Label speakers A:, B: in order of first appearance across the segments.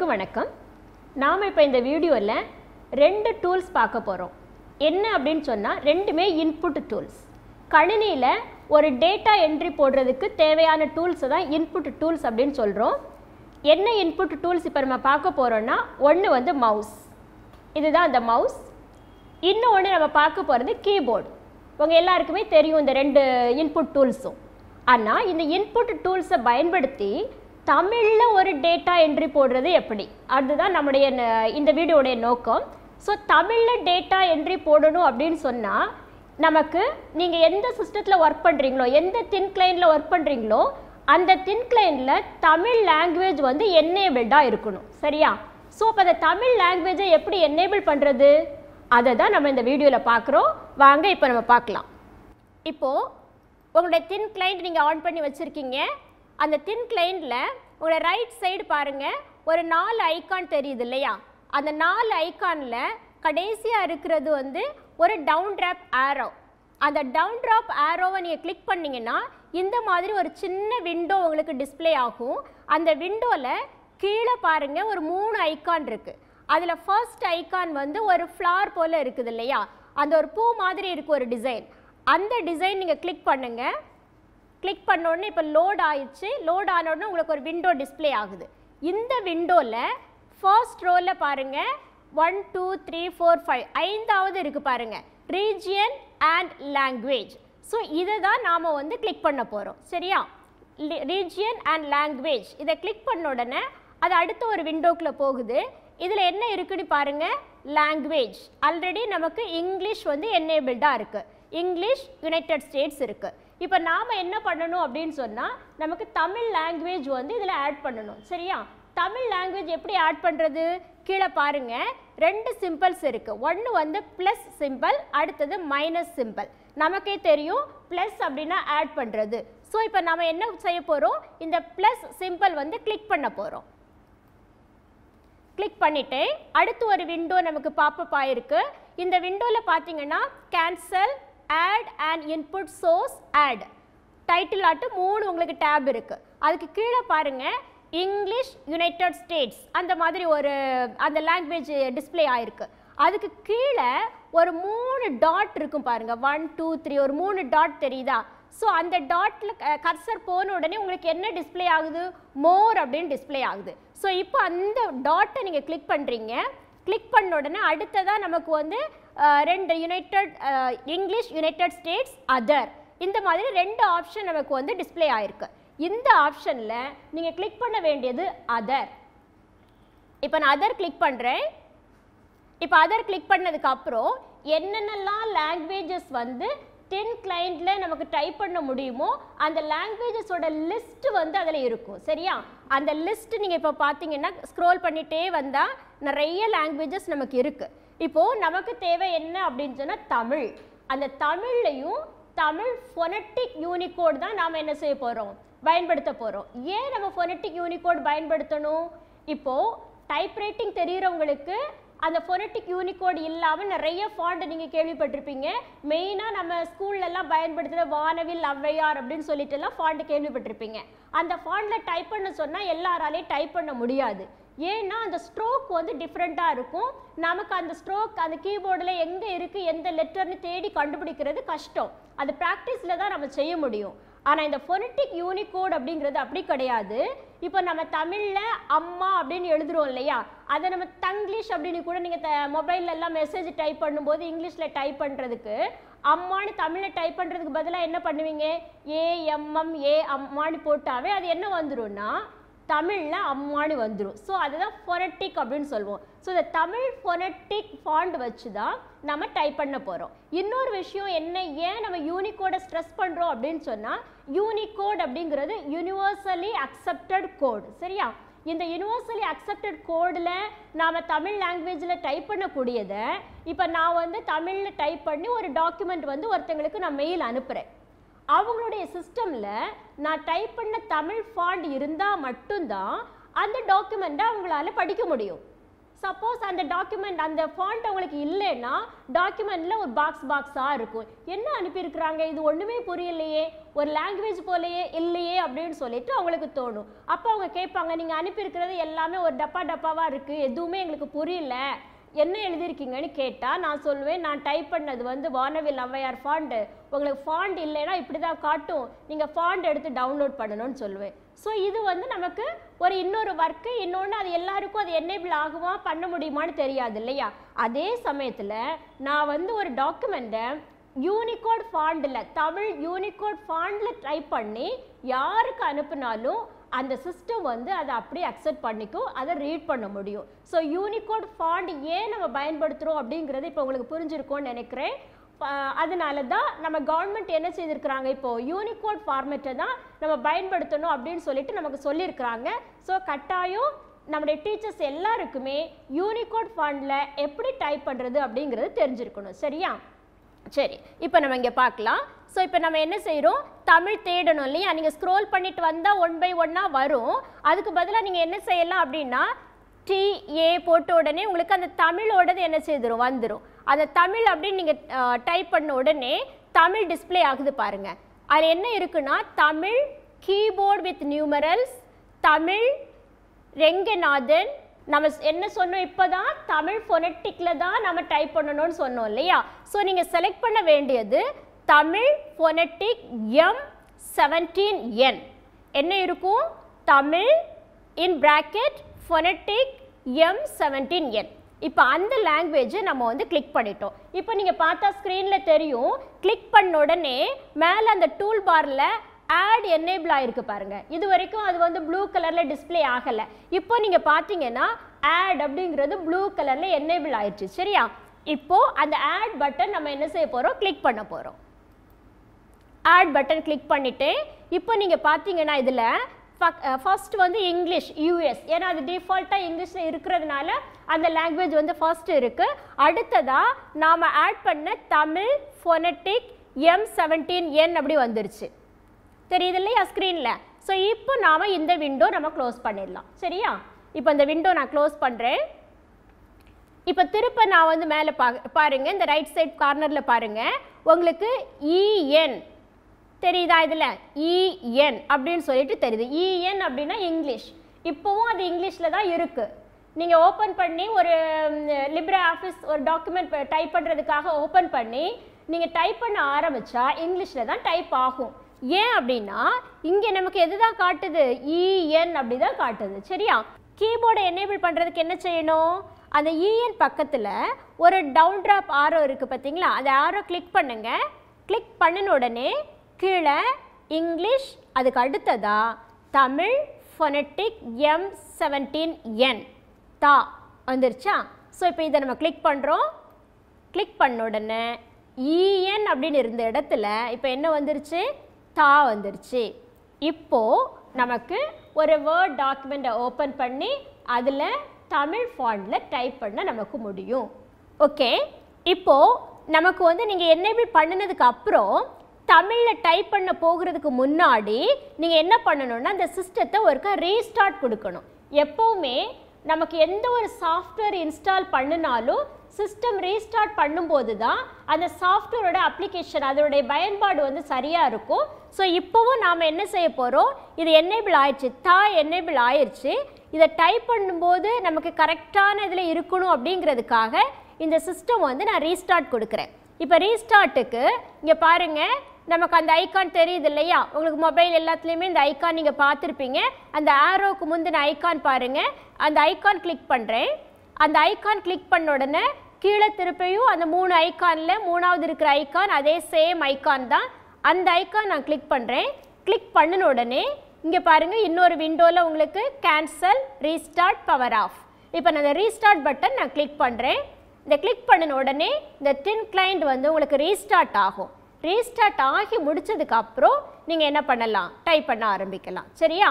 A: எல்லோருக்கும் வணக்கம் நாம் இப்போ இந்த வீடியோவில் ரெண்டு டூல்ஸ் பார்க்க போகிறோம் என்ன அப்படின்னு சொன்னால் ரெண்டுமே இன்புட் டூல்ஸ் கணினியில் ஒரு டேட்டா என்ட்ரி போடுறதுக்கு தேவையான டூல்ஸை தான் இன்புட் டூல்ஸ் அப்படின்னு சொல்கிறோம் என்ன இன்புட் டூல்ஸ் இப்போ நம்ம பார்க்க போகிறோன்னா ஒன்று வந்து மவுஸ் இதுதான் அந்த மவுஸ் இன்னும் ஒன்று நம்ம பார்க்க போகிறது கீபோர்டு உங்கள் எல்லாருக்குமே தெரியும் இந்த ரெண்டு இன்புட் டூல்ஸும் ஆனால் இந்த இன்புட் டூல்ஸை பயன்படுத்தி தமிழில் ஒரு டேட்டா என்ட்ரி போடுறது எப்படி அதுதான் நம்முடைய ந- இந்த வீடியோடைய நோக்கம் ஸோ தமிழில் டேட்டா என்ட்ரி போடணும் அப்படின்னு சொன்னால் நமக்கு நீங்கள் எந்த சிஸ்டத்தில் ஒர்க் பண்ணுறீங்களோ எந்த தின் கிளைனில் ஒர்க் பண்ணுறீங்களோ அந்த தின் கிளைனில் தமிழ் லாங்குவேஜ் வந்து என்னேபிள்டாக இருக்கணும் சரியா ஸோ அப்போ அந்த தமிழ் லாங்குவேஜை எப்படி என்னேபிள் பண்ணுறது அதை தான் நம்ம இந்த வீடியோவில் பார்க்குறோம் வாங்க இப்போ நம்ம பார்க்கலாம் இப்போது உங்களுடைய தின் கிளைண்ட் நீங்கள் ஆன் பண்ணி வச்சுருக்கீங்க அந்த தின் கிளைண்டில் உங்களுடைய ரைட் சைடு பாருங்கள் ஒரு நாலு ஐகான் தெரியுது இல்லையா அந்த நாலு ஐகானில் கடைசியாக இருக்கிறது வந்து ஒரு டவுன் ட்ராப் ஆரோ அந்த டவுன் ட்ராப் ஆரோவை நீங்கள் கிளிக் பண்ணீங்கன்னா இந்த மாதிரி ஒரு சின்ன விண்டோ உங்களுக்கு டிஸ்ப்ளே ஆகும் அந்த விண்டோவில் கீழே பாருங்க ஒரு மூணு ஐகான் இருக்கு அதில் ஃபர்ஸ்ட் ஐகான் வந்து ஒரு ஃப்ளார் போல இருக்குது இல்லையா அந்த ஒரு பூ மாதிரி இருக்கு ஒரு டிசைன் அந்த டிசைன் நீங்கள் கிளிக் பண்ணுங்க கிளிக் பண்ண உடனே இப்போ லோட் ஆயிடுச்சு லோட் ஆன உடனே உங்களுக்கு ஒரு விண்டோ டிஸ்ப்ளே ஆகுது இந்த விண்டோவில் ஃபர்ஸ்ட் ரோவில் பாருங்க one two three four five ஐந்தாவது இருக்கு பாருங்க ரீஜியன் அண்ட் லாங்குவேஜ் ஸோ இதை தான் நாம் வந்து கிளிக் பண்ண போகிறோம் சரியா ரீஜியன் அண்ட் லாங்குவேஜ் இதை கிளிக் பண்ண உடனே அது அடுத்த ஒரு விண்டோக்குள்ளே போகுது இதில் என்ன இருக்குன்னு பாருங்க லாங்குவேஜ் ஆல்ரெடி நமக்கு இங்கிலீஷ் வந்து என்னேபிள்டாக இருக்கு இங்கிலீஷ் யுனைடெட் ஸ்டேட்ஸ் இருக்கு இப்போ நாம் என்ன பண்ணணும் அப்படின்னு சொன்னால் நமக்கு தமிழ் லாங்குவேஜ் வந்து இதில் ஆட் பண்ணணும் சரியா தமிழ் லாங்குவேஜ் எப்படி ஆட் பண்ணுறது கீழே பாருங்க ரெண்டு சிம்பிள்ஸ் இருக்கு ஒன்று வந்து ப்ளஸ் சிம்பிள் அடுத்தது மைனஸ் சிம்பிள் நமக்கே தெரியும் ப்ளஸ் அப்படின்னா ஆட் பண்ணுறது ஸோ இப்போ நம்ம என்ன செய்ய போகிறோம் இந்த ப்ளஸ் சிம்பிள் வந்து கிளிக் பண்ண போகிறோம் கிளிக் பண்ணிட்டு அடுத்து ஒரு விண்டோ நமக்கு பாப்பப் ஆயிருக்கு இந்த விண்டோவில் பார்த்தீங்கன்னா cancel add and input source add title add மூணு உங்களுக்கு டேப் இருக்கு அதுக்கு கீழே பாருங்க இங்கிலீஷ் யுனைடெட் ஸ்டேட்ஸ் அந்த மாதிரி ஒரு அந்த லாங்குவேஜ் டிஸ்ப்ளே ஆயிருக்கு அதுக்கு கீழே ஒரு மூணு டாட் இருக்கும் பாருங்க ஒன் டூ த்ரீ ஒரு மூணு டாட் தெரியுதா ஸோ அந்த டாட்ல கர்சர் போன உடனே உங்களுக்கு என்ன டிஸ்ப்ளே ஆகுது மோர் அப்படின்னு டிஸ்ப்ளே ஆகுது ஸோ இப்போ அந்த டாட்டை நீங்கள் கிளிக் பண்ணுறீங்க கிளிக் பண்ண உடனே அடுத்ததாக நமக்கு வந்து அஹ், ரெண்டு united English united states other இந்த மாதிரி ரெண்டு ஆப்ஷன் நமக்கு வந்து டிஸ்ப்ளே ஆயிருக்கு இந்த ஆப்ஷனில் நீங்கள் கிளிக் பண்ண வேண்டியது அதர் இப்போ நான் அதர் கிளிக் பண்ணுறேன் இப்போ அதர் கிளிக் பண்ணதுக்கு அப்புறம் என்னென்னலாம் லாங்குவேஜஸ் வந்து டென் கிளைண்ட்ல நமக்கு டைப் பண்ண முடியுமோ அந்த லாங்குவேஜஸோட லிஸ்ட் வந்து அதில் இருக்கும் சரியா அந்த லிஸ்ட் நீங்கள் இப்போ பார்த்தீங்கன்னா ஸ்க்ரோல் பண்ணிட்டே வந்தால் நிறைய லாங்குவேஜஸ் நமக்கு இருக்கு இப்போ நமக்கு தேவை என்ன அப்படின்னு சொன்னால் தமிழ் அந்த தமிழ்லையும் தமிழ் ஃபொனட்டிக் யூனிகோட் தான் நாம் என்ன செய்ய போகிறோம் பயன்படுத்த போகிறோம் ஏன் நம்ம ஃபொனட்டிக் யூனிகோட் பயன்படுத்தணும் இப்போ டைப் ரைட்டிங் தெரிகிறவங்களுக்கு அந்த ஃபொனட்டிக் யூனிகோட் இல்லாமல் நிறைய ஃபாண்ட் நீங்கள் கேள்விப்பட்டிருப்பீங்க மெயினாக நம்ம ஸ்கூல்லலாம் பயன்படுத்துகிற வானவில் ஔவையார் அப்படின்னு சொல்லிட்டு எல்லாம் ஃபாண்ட் கேள்விப்பட்டிருப்பீங்க அந்த ஃபாண்டில் டைப் பண்ண சொன்னால் எல்லாராலையும் டைப் பண்ண முடியாது ஏன்னா அந்த ஸ்ட்ரோக் வந்து டிஃப்ரெண்ட்டாக இருக்கும் நமக்கு அந்த ஸ்ட்ரோக் அந்த கீபோர்டில் எங்கே இருக்குது எந்த லெட்டர்னு தேடி கண்டுபிடிக்கிறது கஷ்டம் அது ப்ராக்டிஸில் தான் நம்ம செய்ய முடியும் ஆனால் இந்த ஃபொனட்டிக் யூனிகோட் அப்படிங்கிறது அப்படி கிடையாது இப்போ நம்ம தமிழில் அம்மா அப்படின்னு எழுதுறோம் இல்லையா அதை நம்ம தங்கிலீஷ் அப்படின்னு கூட நீங்கள் மொபைல்ல எல்லாம் மெசேஜ் டைப் பண்ணும்போது இங்கிலீஷில் டைப் பண்ணுறதுக்கு அம்மான்னு தமிழில் டைப் பண்ணுறதுக்கு பதிலாக என்ன பண்ணுவீங்க ஏஎம்எம் ஏ அம்மான்னு போட்டாவே அது என்ன வந்துரும்னா தமிழில் அம்மானு வந்துடும் ஸோ அதுதான் ஃபொனட்டிக் அப்படின்னு சொல்லுவோம் ஸோ இந்த தமிழ் ஃபொனட்டிக் ஃபாண்ட் வச்சு தான் நம்ம டைப் பண்ண போகிறோம் இன்னொரு விஷயம் என்ன ஏன் நம்ம யூனிகோடை ஸ்ட்ரெஸ் பண்ணுறோம் அப்படின்னு சொன்னால் யூனிகோட் அப்படிங்கிறது யூனிவர்சலி அக்செப்டட் கோட் சரியா இந்த யூனிவர்சலி அக்செப்டட் கோடில் நாம் தமிழ் லாங்குவேஜில் டைப் பண்ணக்கூடியதை இப்போ நான் வந்து தமிழில் டைப் பண்ணி ஒரு டாக்குமெண்ட் வந்து ஒருத்தங்களுக்கு நான் மெயில் அனுப்புகிறேன் அவங்களுடைய சிஸ்டமில் நான் டைப் பண்ண தமிழ் ஃபாண்ட் இருந்தால் மட்டும்தான் அந்த டாக்குமெண்ட்டை அவங்களால படிக்க முடியும் சப்போஸ் அந்த டாக்குமெண்ட் அந்த ஃபாண்ட் உங்களுக்கு இல்லைன்னா டாக்குமெண்ட்ல ஒரு பாக்ஸ் பாக்ஸாக இருக்கும் என்ன அனுப்பியிருக்கிறாங்க இது ஒன்றுமே புரியலையே ஒரு லாங்குவேஜ் போலயே இல்லையே அப்படின்னு சொல்லிட்டு அவங்களுக்கு தோணும் அப்போ அவங்க கேட்பாங்க நீங்கள் அனுப்பியிருக்கிறது எல்லாமே ஒரு டப்பா டப்பாவாக இருக்குது எதுவுமே எங்களுக்கு புரியல என்ன எழுதியிருக்கீங்கன்னு கேட்டால் நான் சொல்லுவேன் நான் டைப் பண்ணது வந்து வானவில் ஔவையார் ஃபாண்டு உங்களுக்கு ஃபாண்ட் இல்லைன்னா இப்படி தான் காட்டும் நீங்கள் ஃபாண்ட் எடுத்து டவுன்லோட் பண்ணணும்னு சொல்லுவேன் ஸோ இது வந்து நமக்கு ஒரு இன்னொரு ஒர்க்கு இன்னொன்று அது எல்லாருக்கும் அது என்னேபிள் ஆகுமா பண்ண முடியுமான்னு தெரியாது இல்லையா அதே சமயத்தில் நான் வந்து ஒரு டாக்குமெண்ட்டை யூனிகோட் ஃபாண்டில் தமிழ் யூனிகோட் ஃபாண்டில் டைப் பண்ணி யாருக்கு அனுப்புனாலும் அந்த சிஸ்டம் வந்து அதை அப்படியே அக்செப்ட் பண்ணிக்கும் அதை ரீட் பண்ண முடியும் ஸோ யூனிகோட் ஃபாண்ட் ஏன் நம்ம பயன்படுத்துகிறோம் அப்படிங்கிறது இப்போ உங்களுக்கு புரிஞ்சிருக்கும்னு நினைக்கிறேன் ப- அதனால தான் நம்ம கவர்மெண்ட் என்ன செய்திருக்கிறாங்க இப்போ யூனிகோட் ஃபார்மேட்டை தான் நம்ம பயன்படுத்தணும் அப்படின்னு சொல்லிட்டு நமக்கு சொல்லியிருக்கிறாங்க ஸோ கட்டாயம் நம்முடைய டீச்சர்ஸ் எல்லாருக்குமே யூனிகோட் ஃபாண்டில் எப்படி டைப் பண்ணுறது அப்படிங்கிறது தெரிஞ்சிருக்கணும் சரியா சரி இப்போ நம்ம இங்கே பார்க்கலாம் ஸோ இப்போ நம்ம என்ன செய்கிறோம் தமிழ் தேடணும் இல்லையா நீங்கள் ஸ்க்ரோல் பண்ணிட்டு வந்தால் ஒன் பை ஒன்னாக வரும் அதுக்கு பதிலாக நீங்கள் என்ன செய்யலாம் அப்படின்னா டி ஏ போட்ட உடனே உங்களுக்கு அந்த தமிழோடது என்ன செய்திரும் வந்துடும் அந்த தமிழ் அப்படின்னு நீங்கள் டைப் பண்ண உடனே தமிழ் டிஸ்ப்ளே ஆகுது பாருங்க அதில் என்ன இருக்குன்னா Tamil keyboard with numerals Tamil Ranganathan நம்ம ஸ்- என்ன சொன்னோம் இப்போதான் தமிழ் ஃபொனட்டிக்கில் தான் நம்ம டைப் பண்ணணும்னு சொன்னோம் இல்லையா ஸோ நீங்கள் செலக்ட் பண்ண வேண்டியது Tamil phonetic M seventeen N என்ன இருக்கும் Tamil in bracket phonetic M seventeen N இப்போ அந்த லாங்குவேஜை நம்ம வந்து கிளிக் பண்ணிட்டோம் இப்போ நீங்கள் பார்த்தா ஸ்க்ரீனில் தெரியும் கிளிக் பண்ண உடனே மேலே அந்த டூல் பாரில் ஆட் என்னேபிள் ஆயிருக்கு பாருங்க இது வரைக்கும் அது வந்து ப்ளூ கலர்ல டிஸ்ப்ளே ஆகல இப்போ நீங்க பாத்தீங்கன்னா ஆட் அப்படிங்கிறது ப்ளூ கலர்ல என்னேபிள் ஆயிடுச்சு சரியா இப்போ அந்த ஆட் பட்டன் நம்ம என்ன செய்ய போறோம் கிளிக் பண்ண போறோம் ஆட் பட்டன் கிளிக் பண்ணிட்டு இப்போ நீங்க பாத்தீங்கன்னா இதுல ஃபர்ஸ்ட் வந்து இங்கிலீஷ் யூஎஸ் ஏன்னா அது டிஃபால்ட்டாக இங்கிலீஷில் இருக்கிறதுனால அந்த லாங்குவேஜ் வந்து ஃபர்ஸ்ட் இருக்கு அடுத்ததா நாம ஆட் பண்ண Tamil phonetic M seventeen N அப்படி வந்துருச்சு தெரியுது இல்லையா ஸ்க்ரீனில் ஸோ இப்போ நாம் இந்த விண்டோ நம்ம க்ளோஸ் பண்ணிடலாம் சரியா இப்போ இந்த விண்டோ நான் க்ளோஸ் பண்ணுறேன் இப்போ திருப்ப நான் வந்து மேலே பா பாருங்க இந்த ரைட் சைட் கார்னரில் பாருங்க உங்களுக்கு இஎன் தெரியுதா இதில் இஎன் அப்படின்னு சொல்லிட்டு தெரியுது இஎன் அப்படின்னா இங்கிலீஷ் இப்போவும் அது இங்கிலீஷில் தான் இருக்குது நீங்கள் ஓப்பன் பண்ணி ஒரு லிப்ரே ஆஃபீஸ் ஒரு டாக்குமெண்ட் டைப் பண்ணுறதுக்காக ஓப்பன் பண்ணி நீங்கள் டைப் பண்ண ஆரம்பிச்சா இங்கிலீஷில் தான் டைப் ஆகும் ஏன் அப்படின்னா இங்கே நமக்கு எது தான் காட்டுது இஎன் அப்படி தான் காட்டுது சரியா கீபோர்டை எனேபிள் பண்ணுறதுக்கு என்ன செய்யணும் அந்த இஎன் பக்கத்தில் ஒரு டவுன் ட்ராப் ஆரோ இருக்குது பார்த்தீங்களா அந்த ஆரோ கிளிக் பண்ணுங்க கிளிக் பண்ணின உடனே கீழே இங்கிலீஷ் அதுக்கு அடுத்ததா Tamil phonetic M seventeen N தா வந்துருச்சா ஸோ இப்போ இதை நம்ம கிளிக் பண்ணுறோம் கிளிக் பண்ண உடனே இஎன் அப்படின்னு இருந்த இடத்துல இப்போ என்ன வந்துருச்சு தா வந்துருச்சு இப்போ நமக்கு ஒரு வேர்ட் டாக்குமெண்ட்டை ஓப்பன் பண்ணி அதில் தமிழ் ஃபாண்டில் டைப் பண்ண நமக்கு முடியும் ஓகே இப்போ நமக்கு வந்து நீங்கள் என்னேபிள் பண்ணினதுக்கு அப்புறம் தமிழில் டைப் பண்ண போகிறதுக்கு முன்னாடி நீங்கள் என்ன பண்ணணும்னா அந்த சிஸ்டத்தை ஒருக்கா ரீஸ்டார்ட் கொடுக்கணும் எப்போவுமே நமக்கு எந்த ஒரு சாஃப்ட்வேர் இன்ஸ்டால் பண்ணினாலும் சிஸ்டம் ரீஸ்டார்ட் பண்ணும்போது தான் அந்த சாஃப்ட்வேரோட அப்ளிகேஷன் அதோடைய பயன்பாடு வந்து சரியாக இருக்கும் ஸோ இப்போவும் நாம் என்ன செய்ய போகிறோம் இது என்னேபிள் ஆயிடுச்சு தா என்னேபிள் ஆயிடுச்சு இதை டைப் பண்ணும்போது நமக்கு கரெக்டான இதில் இருக்கணும் அப்படிங்கிறதுக்காக இந்த சிஸ்டம் வந்து நான் ரீஸ்டார்ட் கொடுக்குறேன் இப்போ ரீஸ்டார்ட்டுக்கு இங்கே பாருங்கள் நமக்கு அந்த ஐகான் தெரியுது இல்லையா உங்களுக்கு மொபைல் எல்லாத்துலேயுமே இந்த ஐகான் நீங்கள் பார்த்துருப்பீங்க அந்த ஆரோக்கு முந்தின ஐகான் பாருங்கள் அந்த ஐகான் கிளிக் பண்ணுறேன் அந்த ஐகான் கிளிக் பண்ண உடனே கீழே திருப்பியும் அந்த மூணு ஐகானில் மூணாவது இருக்கிற ஐகான் அதே சேம் ஐகான் தான் அந்த ஐகான் நான் கிளிக் பண்ணுறேன் கிளிக் பண்ணின உடனே இங்கே பாருங்கள் இன்னொரு விண்டோவில் உங்களுக்கு கேன்சல் ரீஸ்டார்ட் பவர் ஆஃப் இப்போ நான் இந்த ரீஸ்டார்ட் பட்டன் நான் கிளிக் பண்ணுறேன் இந்த கிளிக் பண்ணின உடனே இந்த தின் கிளைண்ட் வந்து உங்களுக்கு ரீஸ்டார்ட் ஆகும் ரீஸ்டார்ட் ஆகி முடிச்சதுக்கு அப்புறம் நீங்கள் என்ன பண்ணலாம் டைப் பண்ண ஆரம்பிக்கலாம் சரியா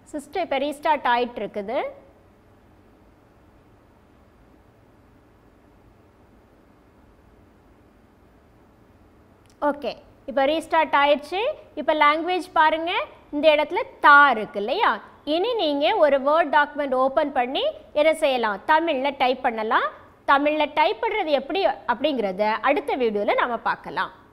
A: சிஸ்டம் இப்போ ரீஸ்டார்ட் ஆயிட்டு இருக்குது ஓகே இப்போ ரீஸ்டார்ட் ஆயிடுச்சு இப்போ லாங்குவேஜ் பாருங்க இந்த இடத்துல தா இருக்கு இல்லையா இனி நீங்கள் ஒரு வேர்ட் டாக்குமெண்ட் ஓப்பன் பண்ணி என்ன செய்யலாம் தமிழில் டைப் பண்ணலாம் தமிழில் டைப் பண்ணுறது எப்படி அப்படிங்கிறத அடுத்த வீடியோவில் நாம் பார்க்கலாம்